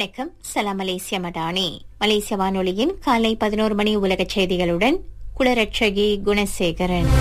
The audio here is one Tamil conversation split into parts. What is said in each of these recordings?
வணக்கம் சலாம் மலேசிய மடானி மலேசிய வானொலியின் காலை பதினோரு மணி உலகச் செய்திகளுடன் குளரட்சகி குணசேகரன்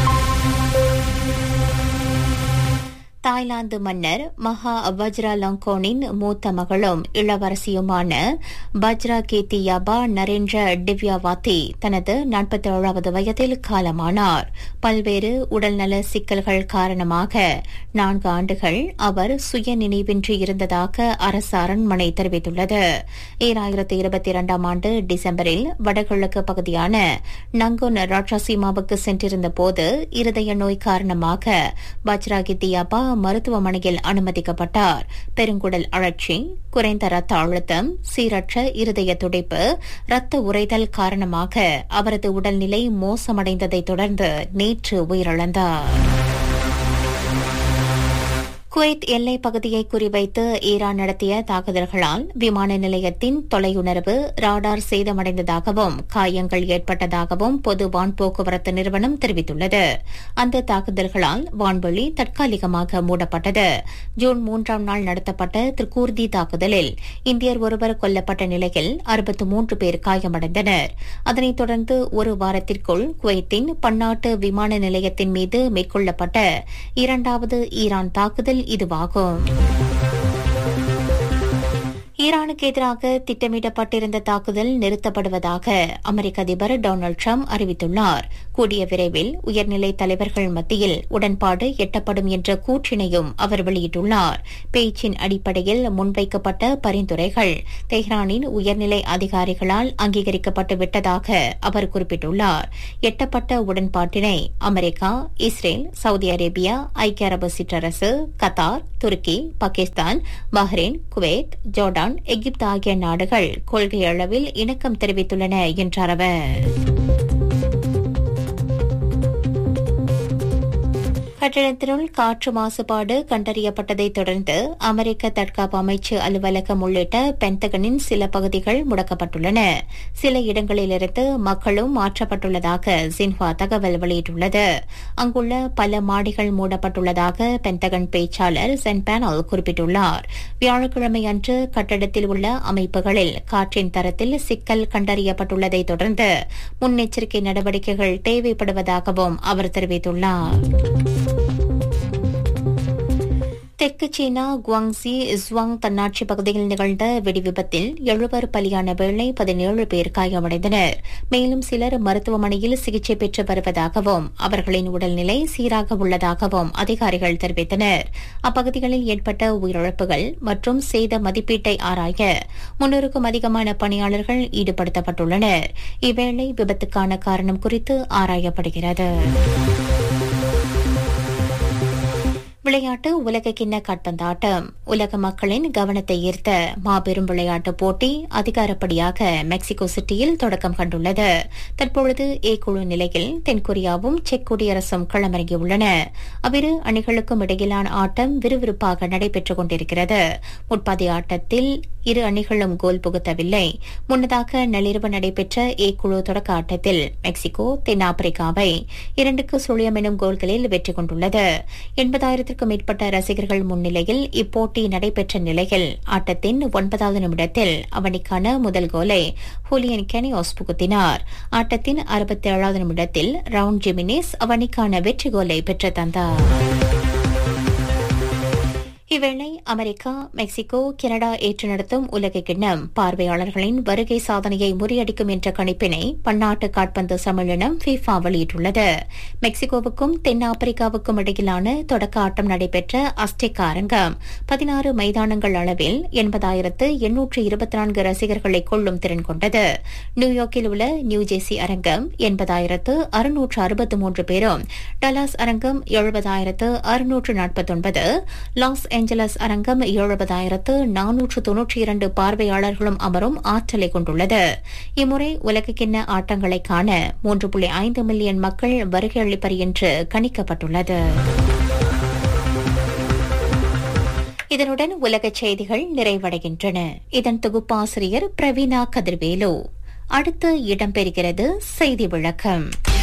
தாய்லாந்து மன்னர் மகா வஜ்ரா லாங்கோனின் மூத்த மகளும் இளவரசியுமான பஜ்ரா கீர்த்தி யாபா நரேந்திர டிவ்யாவாத்தி தனது நாற்பத்தி ஏழாவது வயதில் காலமானார் பல்வேறு உடல்நல சிக்கல்கள் காரணமாக நான்கு ஆண்டுகள் அவர் சுய நினைவின்றி இருந்ததாக அரசு அரண்மனை தெரிவித்துள்ளது ஈராயிரத்தி இருபத்தி இரண்டாம் ஆண்டு டிசம்பரில் வடகிழக்கு பகுதியான நங்கோன் ராட்சாசீமாவுக்கு சென்றிருந்த போது இருதய நோய் காரணமாக பஜ்ரா கித்தியாபா மருத்துவமனையில் அனுமதிக்கப்பட்டார் பெருங்குடல் அழற்சி குறைந்த ரத்த அழுத்தம் சீரற்ற இருதய துடிப்பு ரத்த உறைதல் காரணமாக அவரது உடல்நிலை மோசமடைந்ததைத் தொடர்ந்து நேற்று உயிரிழந்தார் குவைத் எல்லைப் பகுதியை குறிவைத்து ஈரான் நடத்திய தாக்குதல்களால் விமான நிலையத்தின் தொலையுணர்வு ராடார் சேதமடைந்ததாகவும் காயங்கள் ஏற்பட்டதாகவும் பொது வான் போக்குவரத்து நிறுவனம் தெரிவித்துள்ளது அந்த தாக்குதல்களால் வான்வெளி தற்காலிகமாக மூடப்பட்டது ஜூன் மூன்றாம் நாள் நடத்தப்பட்ட திர்கூர்தி தாக்குதலில் இந்தியர் ஒருவர் கொல்லப்பட்ட நிலையில் அறுபத்து மூன்று பேர் காயமடைந்தனர் அதனைத் தொடர்ந்து ஒரு வாரத்திற்குள் குவைத்தின் பன்னாட்டு விமான நிலையத்தின் மீது மேற்கொள்ளப்பட்ட இரண்டாவது ஈரான் தாக்குதல் இதுவாகும் ஈரானுக்கு எதிராக திட்டமிடப்பட்டிருந்த தாக்குதல் நிறுத்தப்படுவதாக அமெரிக்க அதிபர் டொனால்டு ட்ரம்ப் அறிவித்துள்ளார் கூடிய விரைவில் உயர்நிலை தலைவர்கள் மத்தியில் உடன்பாடு எட்டப்படும் என்ற கூற்றினையும் அவர் வெளியிட்டுள்ளார் பேச்சின் அடிப்படையில் முன்வைக்கப்பட்ட பரிந்துரைகள் தெஹ்ரானின் உயர்நிலை அதிகாரிகளால் அங்கீகரிக்கப்பட்டு விட்டதாக அவர் குறிப்பிட்டுள்ளார் எட்டப்பட்ட உடன்பாட்டினை அமெரிக்கா இஸ்ரேல் சவுதி அரேபியா ஐக்கிய அரபு சிற்றரசு கத்தார் துருக்கி பாகிஸ்தான் பஹ்ரைன் குவைத் ஜோர்டான் எகிப்து ஆகிய நாடுகள் கொள்கை அளவில் இணக்கம் தெரிவித்துள்ளன என்றார் அவர் கட்டிடத்தினுள் காற்று மாசுபாடு கண்டறியப்பட்டதைத் தொடர்ந்து அமெரிக்க தற்காப்பு அமைச்சு அலுவலகம் உள்ளிட்ட பென்டகனின் சில பகுதிகள் முடக்கப்பட்டுள்ளன சில இடங்களிலிருந்து மக்களும் மாற்றப்பட்டுள்ளதாக ஜின்ஹுவா தகவல் வெளியிட்டுள்ளது அங்குள்ள பல மாடிகள் மூடப்பட்டுள்ளதாக பென்டகன் பேச்சாளர் சென் பேனல் குறிப்பிட்டுள்ளார் வியாழக்கிழமை அன்று கட்டடத்தில் உள்ள அமைப்புகளில் காற்றின் தரத்தில் சிக்கல் கண்டறியப்பட்டுள்ளதைத் தொடர்ந்து முன்னெச்சரிக்கை நடவடிக்கைகள் தேவைப்படுவதாகவும் அவர் தெரிவித்துள்ளார் தெற்கு சீனா குவாங்ஸி இஸ்வாங் தன்னாட்சி பகுதியில் நிகழ்ந்த வெடிவிபத்தில் எழுவர் பலியான வேளை பதினேழு பேர் காயமடைந்தனர் மேலும் சிலர் மருத்துவமனையில் சிகிச்சை பெற்று வருவதாகவும் அவர்களின் உடல்நிலை சீராக உள்ளதாகவும் அதிகாரிகள் தெரிவித்தனர் அப்பகுதிகளில் ஏற்பட்ட உயிரிழப்புகள் மற்றும் சேத மதிப்பீட்டை ஆராய முன்னூறுக்கும் அதிகமான பணியாளர்கள் ஈடுபடுத்தப்பட்டுள்ளனர் இவ்வேளை விபத்துக்கான காரணம் குறித்து ஆராயப்படுகிறது விளையாட்டு உலக கிண்ண காட்பந்தாட்டம் உலக மக்களின் கவனத்தை ஈர்த்த மாபெரும் விளையாட்டுப் போட்டி அதிகாரப்படியாக மெக்சிகோ சிட்டியில் தொடக்கம் கண்டுள்ளது தற்பொழுது ஏ குழு நிலையில் தென்கொரியாவும் செக் குடியரசும் களமிறங்கியுள்ளன அவ்விரு அணிகளுக்கும் இடையிலான ஆட்டம் விறுவிறுப்பாக நடைபெற்றுக் கொண்டிருக்கிறது முற்பதி ஆட்டத்தில் இரு அணிகளும் கோல் புகுத்தவில்லை முன்னதாக நள்ளிரவு நடைபெற்ற ஏ குழு தொடக்க ஆட்டத்தில் மெக்சிகோ தென்னாப்பிரிக்காவை இரண்டுக்கு சுழியம் எனும் கோல்களில் வெற்றி கொண்டுள்ளது எண்பதாயிரத்திற்கும் மேற்பட்ட ரசிகர்கள் முன்னிலையில் இப்போட்டி நடைபெற்ற நிலையில் ஆட்டத்தின் ஒன்பதாவது நிமிடத்தில் அவனிக்கான முதல் கோலை ஹூலியன் கெனியோஸ் புகுத்தினார் ஆட்டத்தின் அறுபத்தி ஏழாவது நிமிடத்தில் ரவுண்ட் ஜிமினிஸ் அவனிக்கான வெற்றி கோலை பெற்று தந்தார் இவ்வேளை அமெரிக்கா மெக்சிகோ கனடா ஏற்று நடத்தும் உலக கிண்ணம் பார்வையாளர்களின் வருகை சாதனையை முறியடிக்கும் என்ற கணிப்பினை பன்னாட்டு காட்பந்து சம்மேளனம் ஃபீஃபா வெளியிட்டுள்ளது மெக்சிகோவுக்கும் தென்னாப்பிரிக்காவுக்கும் இடையிலான தொடக்க ஆட்டம் நடைபெற்ற அஸ்டெக் அரங்கம் பதினாறு மைதானங்கள் அளவில் எண்பதாயிரத்து எண்ணூற்று இருபத்தி நான்கு ரசிகர்களை கொள்ளும் திறன் கொண்டது நியூயார்க்கில் உள்ள நியூஜெர்சி அரங்கம் எண்பதாயிரத்து அறுநூற்று அறுபத்து மூன்று பேரும் டலாஸ் அரங்கம் எழுபதாயிரத்து அறுநூற்று நாற்பத்தொன்பது லாஸ் ஏஞ்சலஸ் அரங்கம் எழுபதாயிரத்து நானூற்று தொன்னூற்றி இரண்டு பார்வையாளர்களும் அமரும் ஆற்றலை கொண்டுள்ளது இம்முறை உலகக்கிண்ண ஆட்டங்களை காண மூன்று புள்ளி ஐந்து மில்லியன் மக்கள் வருகை அளிப்பர் என்று கணிக்கப்பட்டுள்ளது இதனுடன் உலகச் செய்திகள் நிறைவடைகின்றன இதன் தொகுப்பாசிரியர் பிரவீனா கதிர்வேலு அடுத்து இடம்பெறுகிறது செய்தி விளக்கம்